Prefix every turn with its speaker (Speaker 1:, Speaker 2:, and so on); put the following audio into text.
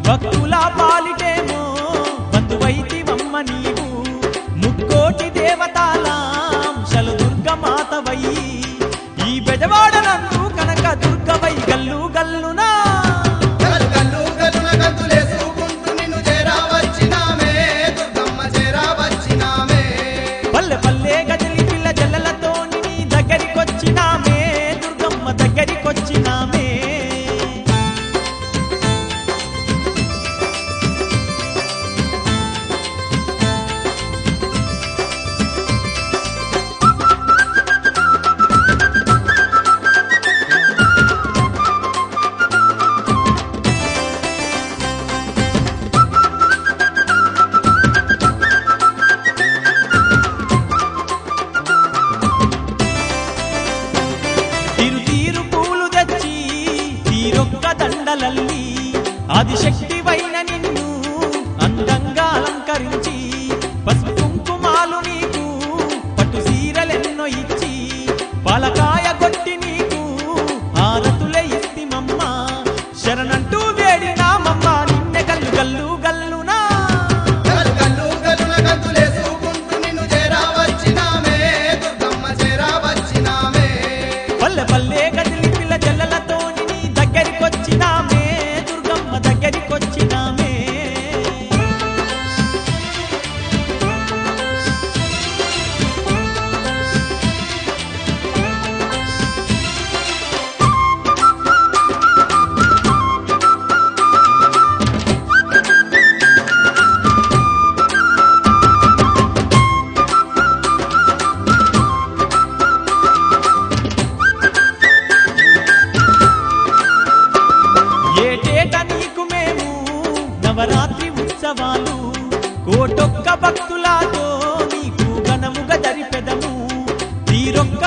Speaker 1: భక్తుల పాలిటేమో బంధువైతివమ్మ నీవు ముక్కోటి దేవతాలాంశలు దుర్గమాతవై ఈ బెజవాడనందు కనక దుర్గవై గల్లు గల్లునా
Speaker 2: గల్లు గల్లు గల్లున గంతులేసుకుంటూ నిన్ను చేరా వచ్చినామే దుర్గమ్మ చేరా వచ్చినామే
Speaker 1: పల్లె పల్లె గదిలి పిల్ల జల్లలతో నీ దగ్గరికొచ్చినామే దుర్గమ్మ దగ్గరికొచ్చినామే తిరు తీరు పూలు తెచ్చి తీరొక్క దండలల్లి ఆదిశక్తివైన నిన్ను అందంగా అలంకరించి పసుపు కుంకుమాలు నీకు పట్టు సీరలెన్నో ఇచ్చి పాలకాయ కొట్టి నీకు ఆరతులే ఇస్తిమమ్మ శరణంటూ వేడినామమ్మ నిన్నె గల్లు గల్లు గల్లునా
Speaker 2: గల్లు గల్లు గల్లున గంతులేసుకుంటూ నిన్ను చేరా వచ్చినామే దుర్గమ్మ చేరా వచ్చినామే
Speaker 1: పల్లె పల్లె గదిలి పిల్ల జల్లలతో నీ దగ్గరికొచ్చినామే దుర్గమ్మ దగ్గరికొచ్చినామే ఏటేట నీకు మేము నవరాత్రి ఉత్సవాలు కోటొక్క భక్తులతో నీకు ఘనముగా జరిపెదము తీరొక్క